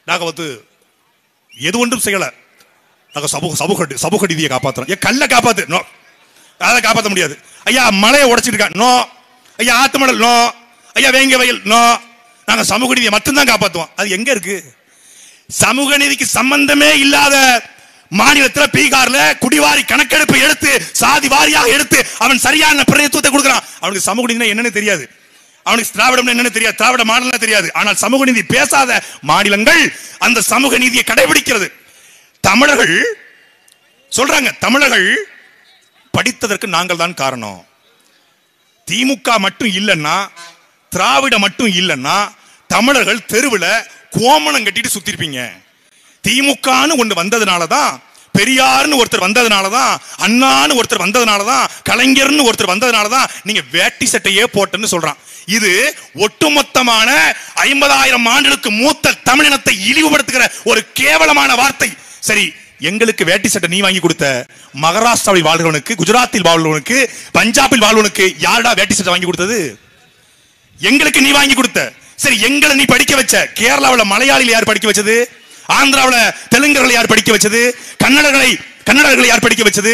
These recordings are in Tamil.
நாங்க வந்து எது ஒன்றும் செய்யல நாங்க சமூக சமூக சமூக நீதியை காப்பாத்துறோம் ஏன் கல்லை காப்பாத்து நோ அதை காப்பாற்ற முடியாது ஐயா மலையை உடைச்சிருக்கா நோ ஐயா ஆத்து மணல் நோ ஐயா வேங்க வயல் நோ நாங்க சமூக நீதியை மட்டும்தான் காப்பாத்துவோம் அது எங்க இருக்கு சமூக நீதிக்கு சம்பந்தமே இல்லாத மாநிலத்துல பீகார்ல குடிவாரி கணக்கெடுப்பு எடுத்து சாதி வாரியாக எடுத்து அவன் சரியான பிரதித்துவத்தை கொடுக்கிறான் அவனுக்கு சமூக நீதினா என்னன்னு தெரியாது அவனுக்கு திராவிடம் என்னன்னு தெரியாது திராவிட மாடல் தெரியாது ஆனால் சமூக நீதி பேசாத மாநிலங்கள் அந்த சமூக நீதியை கடைபிடிக்கிறது தமிழர்கள் சொல்றாங்க தமிழர்கள் படித்ததற்கு நாங்கள் தான் காரணம் திமுக மட்டும் இல்லைன்னா திராவிட மட்டும் இல்லைன்னா தமிழர்கள் தெருவில் கோமணம் கட்டிட்டு சுத்திருப்பீங்க திமுகன்னு ஒன்று வந்ததுனால தான் பெரியார்னு ஒருத்தர் வந்ததுனால தான் அண்ணான்னு ஒருத்தர் வந்ததுனால தான் கலைஞர்னு ஒருத்தர் வந்ததுனால தான் நீங்க வேட்டி சட்டையே போட்டுன்னு சொல்றான் இது ஒட்டுமொத்தமான ஐம்பதாயிரம் ஆண்டுகளுக்கு மூத்த தமிழினத்தை இழிவுபடுத்துகிற ஒரு கேவலமான வார்த்தை சரி எங்களுக்கு வேட்டி சட்டை நீ வாங்கி கொடுத்த மகாராஷ்டிராவில் வாழ்கிறவனுக்கு குஜராத்தில் வாழ்வனுக்கு பஞ்சாபில் வாழ்வனுக்கு யாரடா வேட்டி சட்டை வாங்கி கொடுத்தது எங்களுக்கு நீ வாங்கி கொடுத்த சரி எங்களை நீ படிக்க வச்ச கேரளாவில் மலையாளிகள் யார் படிக்க வச்சது ஆந்திராவில் தெலுங்கர்களை யார் படிக்க வச்சது கன்னடர்களை கன்னடர்களை யார் படிக்க வச்சது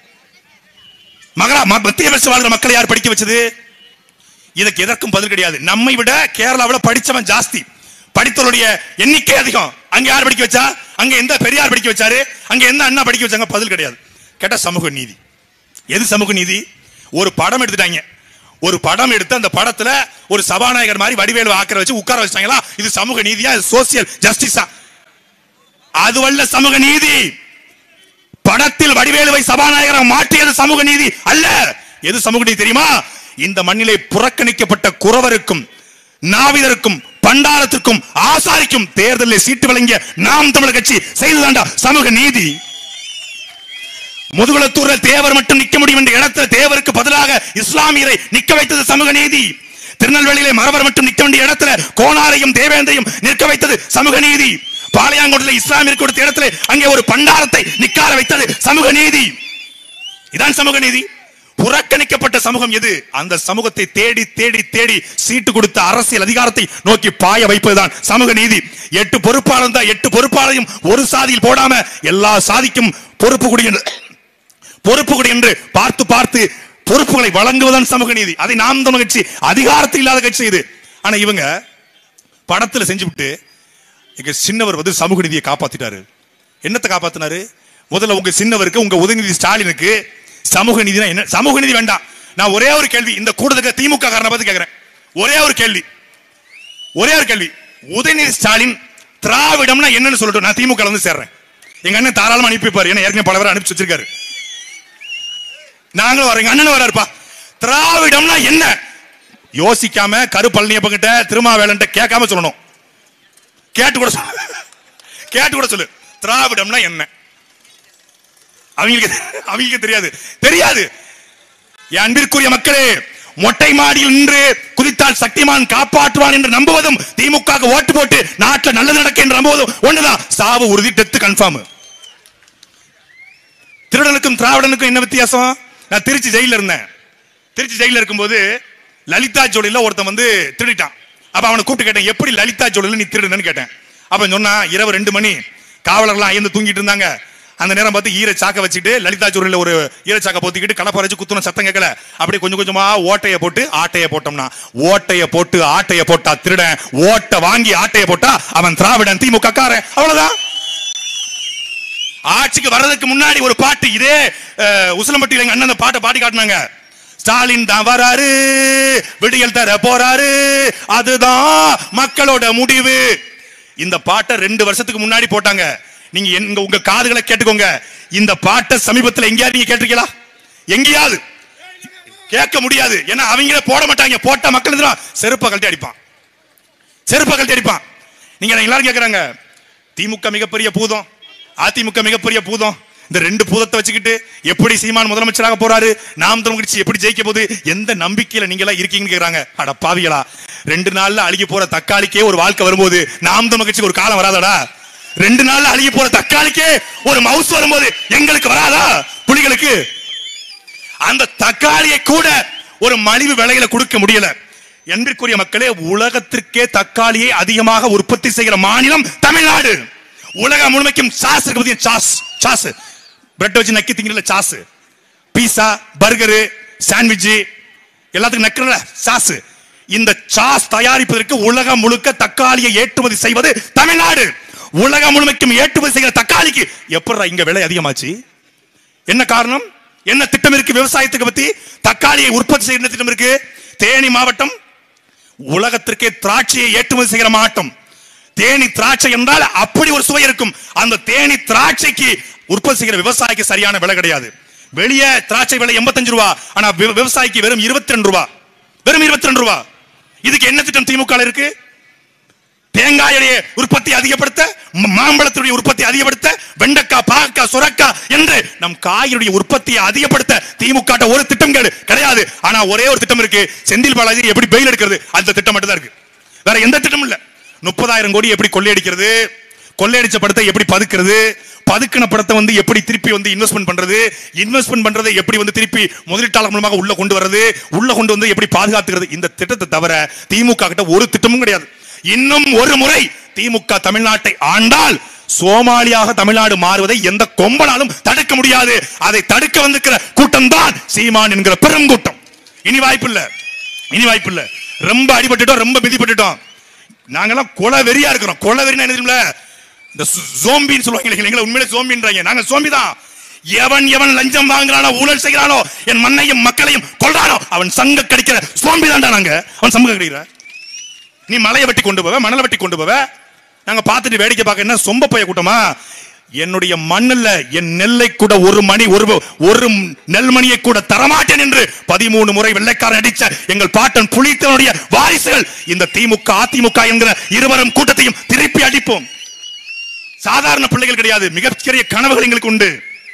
மகரா ம- மத்திய பிரதேச வாழ்கிற மக்களை யார் படிக்க வச்சது இதுக்கு எதற்கும் பதில் கிடையாது நம்மை விட கேரளாவில் படிச்சவன் ஜாஸ்தி படித்தவருடைய எண்ணிக்கை அதிகம் அங்க யார் படிக்க வச்சா அங்க எந்த பெரியார் படிக்க வச்சாரு அங்க எந்த அண்ணா படிக்க வச்சாங்க பதில் கிடையாது கேட்டா சமூக நீதி எது சமூக நீதி ஒரு படம் எடுத்துட்டாங்க ஒரு படம் எடுத்து அந்த படத்துல ஒரு சபாநாயகர் மாதிரி வடிவேலு ஆக்கிற வச்சு உட்கார வச்சாங்களா இது சமூக நீதியா சோசியல் ஜஸ்டிஸா அதுவல்ல சமூக நீதி படத்தில் வடிவேலுவை சபாநாயகராக மாற்றியது சமூக நீதி அல்ல எது சமூக நீதி தெரியுமா இந்த மண்ணிலே புறக்கணிக்கப்பட்ட குறவருக்கும் நாவிதருக்கும் பண்டாரத்திற்கும் ஆசாரிக்கும் தேர்தலில் சீட்டு வழங்கிய நாம் தமிழர் கட்சி செய்ததாண்டா சமூக நீதி முதுகுளத்தூர்ல தேவர் மட்டும் நிக்க முடியும் என்ற இடத்துல தேவருக்கு பதிலாக இஸ்லாமியரை நிக்க வைத்தது சமூக நீதி திருநெல்வேலியிலே மறவர் மட்டும் நிக்க வேண்டிய இடத்துல கோனாரையும் தேவேந்திரையும் நிற்க வைத்தது சமூக நீதி பாளையாங்கோட்டில் இஸ்லாமியருக்கு கொடுத்த இடத்துல அங்கே ஒரு பண்டாரத்தை நிக்கார வைத்தது சமூக நீதி இதான் சமூக நீதி புறக்கணிக்கப்பட்ட சமூகம் எது அந்த சமூகத்தை தேடி தேடி தேடி சீட்டு கொடுத்த அரசியல் அதிகாரத்தை நோக்கி பாய வைப்பதுதான் சமூக நீதி எட்டு பொறுப்பாளர் தான் எட்டு பொறுப்பாளரையும் ஒரு சாதியில் போடாம எல்லா சாதிக்கும் பொறுப்பு கொடு என்று பொறுப்பு கொடு என்று பார்த்து பார்த்து பொறுப்புகளை வழங்குவதுதான் சமூக நீதி அதை நாம் தமிழ் கட்சி அதிகாரத்தில் இல்லாத கட்சி இது ஆனா இவங்க படத்துல செஞ்சுவிட்டு எங்க சின்னவர் வந்து சமூக நீதியை காப்பாத்திட்டாரு என்னத்தை காப்பாத்தினாரு முதல்ல உங்க சின்னவருக்கு உங்க உதயநிதி ஸ்டாலினுக்கு சமூக நீதினா என்ன சமூக நீதி வேண்டாம் நான் ஒரே ஒரு கேள்வி இந்த கூட்டத்துக்கு திமுக காரனை பார்த்து கேட்கிறேன் ஒரே ஒரு கேள்வி ஒரே ஒரு கேள்வி உதயநிதி ஸ்டாலின் திராவிடம்னா என்னன்னு சொல்லட்டும் நான் திமுக ல வந்து சேர்றேன் எங்க அண்ணன் தாராளமா அனுப்பி வைப்பாரு ஏன்னா ஏற்கனவே பல பேர் அனுப்பிச்சு வச்சிருக்காரு நாங்களும் வரோம் எங்க அண்ணன் வராருப்பா திராவிடம்னா என்ன யோசிக்காம கரு பழனியப்ப கிட்ட திருமாவேலன்ட்ட கேட்காம சொல்லணும் கேட்டு கூட சொல்லு கேட்டு கூட சொல்லு திராவிடம்னா என்ன அவங்களுக்கு அவங்களுக்கு தெரியாது தெரியாது என் அன்பிற்குரிய மக்களே மொட்டை மாடியில் நின்று குதித்தால் சக்திமான் காப்பாற்றுவான் என்று நம்புவதும் திமுக க்கு ஓட்டு போட்டு நாட்டில் நல்லது நடக்க என்று நம்புவதும் ஒண்ணுதான் சாவு உறுதி டெத்து கன்ஃபார்ம் திருடனுக்கும் திராவிடனுக்கும் என்ன வித்தியாசம் நான் திருச்சி ஜெயில இருந்தேன் திருச்சி ஜெயில இருக்கும்போது லலிதா ஜோடியில ஒருத்தன் வந்து திருடிட்டான் அப்ப அவனை கூப்பிட்டு கேட்டேன் எப்படி லலிதா ஜோடியில நீ திருடுனன்னு கேட்டேன் அப்ப சொன்னா இரவு ரெண்டு மணி காவலர்லாம் ஐந்து தூங்கிட்டு இருந்தாங்க அந்த நேரம் பார்த்து ஈர சாக்க வச்சுட்டு லலிதா ஜோடியில ஒரு ஈரச்சாக்க போத்திக்கிட்டு கடப்ப வச்சு குத்துன சத்தம் கேட்கல அப்படியே கொஞ்சம் கொஞ்சமா ஓட்டைய போட்டு ஆட்டைய போட்டோம்னா ஓட்டைய போட்டு ஆட்டைய போட்டா திருடன் ஓட்டை வாங்கி ஆட்டைய போட்டா அவன் திராவிடன் திமுக காரன் அவ்வளவுதான் ஆட்சிக்கு வர்றதுக்கு முன்னாடி ஒரு பாட்டு இதே அஹ், உசிலம்பட்டியில எங்க அண்ணன் அந்த பாட்டை பாடி காட்டினாங்க ஸ்டாலின் தான் வராரு விடியல் தர போறாரு அதுதான் மக்களோட முடிவு இந்த பாட்டை ரெண்டு வருஷத்துக்கு முன்னாடி போட்டாங்க நீங்க எங்க உங்க காதுகளை கேட்டுக்கோங்க இந்த பாட்டை சமீபத்தில் எங்கேயாவது நீங்க கேட்டிருக்கீங்களா எங்கேயாவது கேட்க முடியாது ஏன்னா அவங்களே போட மாட்டாங்க போட்ட மக்கள் எதிரா செருப்பை கழட்டி அடிப்பான் செருப்பை கழட்டி அடிப்பான் நீங்க எல்லாரும் கேக்குறாங்க திமுக மிகப்பெரிய பூதம் அதிமுக மிகப்பெரிய பூதம் இந்த ரெண்டு பூதத்தை வச்சுக்கிட்டு எப்படி சீமான் முதலமைச்சராக போறாரு நாம் தமிழ் கட்சி எப்படி ஜெயிக்க போகுது எந்த நம்பிக்கையில நீங்க எல்லாம் இருக்கீங்கன்னு கேக்குறாங்க அட பாவிகளா ரெண்டு நாள்ல அழுகி போற தக்காளிக்கே ஒரு வாழ்க்கை வரும்போது நாம் தமிழ் கட்சிக்கு ஒரு காலம் வராதடா ரெண்டு நாள்ல அழுகி போற தக்காளிக்கே ஒரு மவுஸ் வரும்போது எங்களுக்கு வராதா புலிகளுக்கு அந்த தக்காளியை கூட ஒரு மலிவு விலையில கொடுக்க முடியல என்பிற்குரிய மக்களே உலகத்திற்கே தக்காளியை அதிகமாக உற்பத்தி செய்கிற மாநிலம் தமிழ்நாடு உலகம் முழுமைக்கும் சாஸ் இருக்கு பாத்தீங்க சாஸ் சாஸ் பிரெட் வச்சு நக்கி திங்கிறல சாஸ் பீஸா பர்கரு சாண்ட்விச் எல்லாத்துக்கும் நக்கிறல சாஸ் இந்த சாஸ் தயாரிப்பதற்கு உலகம் முழுக்க தக்காளியை ஏற்றுமதி செய்வது தமிழ்நாடு உலகம் முழுமைக்கும் ஏற்றுமதி செய்கிற தக்காளிக்கு எப்படி இங்க விலை அதிகமாச்சு என்ன காரணம் என்ன திட்டம் இருக்கு விவசாயத்துக்கு பத்தி தக்காளியை உற்பத்தி செய்கிற திட்டம் இருக்கு தேனி மாவட்டம் உலகத்திற்கே திராட்சையை ஏற்றுமதி செய்கிற மாவட்டம் தேனி திராட்சை என்றால் அப்படி ஒரு சுவை இருக்கும் அந்த தேனி திராட்சைக்கு உற்பத்தி செய்கிற விவசாயிக்கு சரியான விலை கிடையாது வெளியே திராட்சை விலை 85 ரூபா ஆனா வி- விவசாயிக்கு வெறும் 22 ரூபா வெறும் 22 ரூபா இதுக்கு என்ன திட்டம் திமுக ல இருக்கு தேங்காயுடைய உற்பத்தி அதிகப்படுத்த ம- மாம்பழத்துடைய உற்பத்தி அதிகப்படுத்த வெண்டைக்காய் பாகக்காய் சுரக்காய் என்று நம் காயினுடைய உற்பத்தியை அதிகப்படுத்த திமுக ட்ட ஒரு திட்டம் கிடை- கிடையாது ஆனா ஒரே ஒரு திட்டம் இருக்கு செந்தில் பாலாஜி எப்படி பெயில் எடுக்கிறது அந்த திட்டம் மட்டும் தான் இருக்கு வேற எந்த திட்டமும் இல்ல முப்பதாயிரம் கோடி எப்படி கொள்ளையடிக்கிறது கொள்ளையடிச்ச படத்தை எப்படி பதுக்கிறது பதுக்கின படத்தை வந்து எப்படி திருப்பி வந்து இன்வெஸ்ட்மெண்ட் பண்றது இன்வெஸ்ட்மெண்ட் பண்றதை எப்படி வந்து திருப்பி முதலீட்டாளர் மூலமாக உள்ள கொண்டு வர்றது உள்ள கொண்டு வந்து எப்படி பாதுகாத்துக்கிறது இந்த திட்டத்தை தவிர திமுக கிட்ட ஒரு திட்டமும் கிடையாது இன்னும் ஒரு முறை திமுக தமிழ்நாட்டை ஆண்டால் சோமாலியாக தமிழ்நாடு மாறுவதை எந்த கொம்பனாலும் தடுக்க முடியாது அதை தடுக்க வந்திருக்கிற கூட்டம் தான் சீமான் என்கிற பெரும் கூட்டம் இனி வாய்ப்பு இல்ல இனி வாய்ப்பு இல்ல ரொம்ப அடிபட்டுட்டோம் ரொம்ப மிதிப்பட்டுட்டோம் நாங்கெல்லாம் கொலை வெறியா இருக்கிறோம் கொலை வெறினா என்ன தெரியுமில இந்த சோம்பின்னு சொல்லுவாங்க இல்லைங்களா உண்மையிலே சோம்பின்றாங்க நாங்க சோம்பி தான் எவன் எவன் லஞ்சம் வாங்குறானோ ஊழல் செய்கிறானோ என் மண்ணையும் மக்களையும் கொள்றானோ அவன் சங்க கடிக்கிற சோம்பி தான்டா நாங்க அவன் சமூக கடிக்கிற நீ மலையை வெட்டி கொண்டு போவ மணலை வெட்டி கொண்டு போவ நாங்க பார்த்துட்டு வேடிக்கை பார்க்க என்ன சொம்ப பைய கூட்டமா என்னுடைய மண்ணில் என் நெல்லை கூட ஒரு மணி ஒரு ஒரு நெல்மணியை கூட தரமாட்டேன் என்று பதிமூணு முறை வெள்ளைக்காரன் அடிச்ச எங்கள் பாட்டன் புலித்தனுடைய வாரிசுகள் இந்த திமுக அதிமுக என்கிற இருவரும் கூட்டத்தையும் திருப்பி அடிப்போம் சாதாரண பிள்ளைகள் கிடையாது மிகப்பெரிய கனவுகள் எங்களுக்கு உண்டு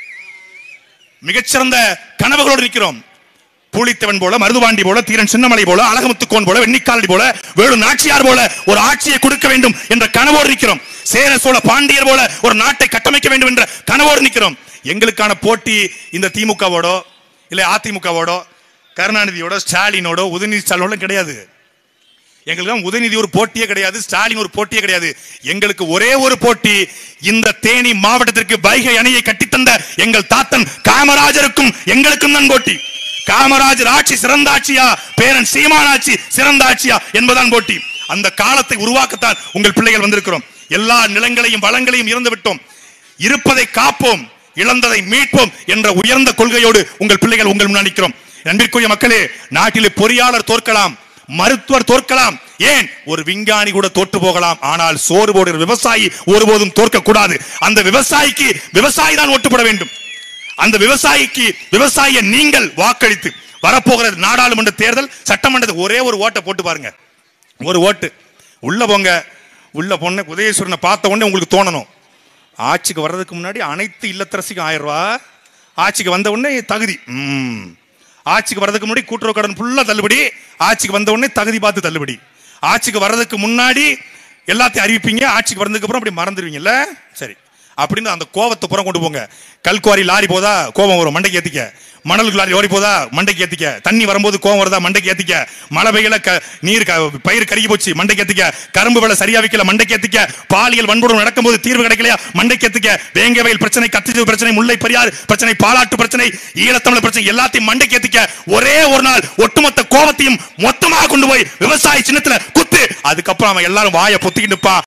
மிகச்சிறந்த கனவுகளோடு நிற்கிறோம் பூலித்தவன் போல மருதுபாண்டி போல தீரன் சின்னமலை போல அழகமுத்துக்கோன் போல வெண்ணிக்காலடி போல வேலு நாச்சியார் போல ஒரு ஆட்சியை கொடுக்க வேண்டும் என்ற கனவோடு நிற்கிறோம் சேர சோழ பாண்டியர் போல ஒரு நாட்டை கட்டமைக்க வேண்டும் என்ற கனவோடு நிற்கிறோம் எங்களுக்கான போட்டி இந்த திமுகவோடோ இல்ல அதிமுகவோடோ கருணாநிதியோட ஸ்டாலினோட உதயநிதி ஸ்டாலினோட கிடையாது எங்களுக்கு உதயநிதி ஒரு போட்டியே கிடையாது ஸ்டாலின் ஒரு போட்டியே கிடையாது எங்களுக்கு ஒரே ஒரு போட்டி இந்த தேனி மாவட்டத்திற்கு வைகை அணையை கட்டித்தந்த எங்கள் தாத்தன் காமராஜருக்கும் எங்களுக்கும் தான் போட்டி காமராஜர் ஆட்சி சிறந்த ஆட்சியா பேரன் சீமான் ஆட்சி சிறந்த ஆட்சியா என்பதான் போட்டி அந்த காலத்தை உருவாக்கத்தான் உங்கள் பிள்ளைகள் வந்திருக்கிறோம் எல்லா நிலங்களையும் வளங்களையும் இறந்து விட்டோம் இருப்பதை காப்போம் இழந்ததை மீட்போம் என்ற உயர்ந்த கொள்கையோடு உங்கள் பிள்ளைகள் உங்கள் முன்னாடி நிற்கிறோம் அன்பிற்குரிய மக்களே நாட்டிலே பொறியாளர் தோற்கலாம் மருத்துவர் தோற்கலாம் ஏன் ஒரு விஞ்ஞானி கூட தோற்று போகலாம் ஆனால் சோறு போடுகிற விவசாயி ஒருபோதும் தோற்க கூடாது அந்த விவசாயிக்கு விவசாயி தான் ஓட்டுப்பட வேண்டும் அந்த விவசாயிக்கு விவசாயியை நீங்கள் வாக்களித்து வரப்போகிற நாடாளுமன்ற தேர்தல் சட்டமன்ற ஒரே ஒரு ஓட்டை போட்டு பாருங்க ஒரு ஓட்டு உள்ள போங்க உள்ள பொண்ணு உதயேஸ்வரனை பார்த்த உடனே உங்களுக்கு தோணணும் ஆட்சிக்கு வர்றதுக்கு முன்னாடி அனைத்து இல்லத்தரசிக்கும் ஆயிரம் ரூபாய் ஆட்சிக்கு வந்த உடனே தகுதி ம். ஆட்சிக்கு வர்றதுக்கு முன்னாடி கூட்டுறவு கடன் ஃபுல்லா தள்ளுபடி ஆட்சிக்கு வந்த உடனே தகுதி பார்த்து தள்ளுபடி ஆட்சிக்கு வர்றதுக்கு முன்னாடி எல்லாத்தையும் அறிவிப்பீங்க ஆட்சிக்கு வந்ததுக்கு அப்புறம் அப்படி மறந்துடுவீங்கல்ல சரி அப்படின்னு அந்த கோவத்தை புறம் கொண்டு போங்க கல்குவாரி லாரி போதா கோபம் வரும் மண்டைக்கு ஏத்திக்க மணல் லாரி லாரி போதா மண்டைக்கு ஏத்திக்க தண்ணி வரும்போது கோவம் வருதா மண்டைக்கு ஏத்திக்க மழை பெய்யல க- நீர் க- பயிர் கருகி போச்சு மண்டைக்கு ஏத்திக்க கரும்பு விலை சரியா வைக்கல மண்டைக்கு ஏத்திக்க பாலியல் வன்புடன் நடக்கும்போது தீர்வு கிடைக்கலையா மண்டைக்கு ஏத்திக்க வேங்க வயல் பிரச்சனை கத்திஜு பிரச்சனை முல்லை பெரியாறு பிரச்சனை பாலாட்டு பிரச்சனை ஈழத்தமிழ் பிரச்சனை எல்லாத்தையும் மண்டைக்கு ஏத்திக்க ஒரே ஒரு நாள் ஒட்டுமொத்த கோபத்தையும் மொத்தமாக கொண்டு போய் விவசாய சின்னத்துல குத்து அதுக்கப்புறம் அவன் எல்லாரும் வாயை பொத்திக்கிட்டு நிப்பான்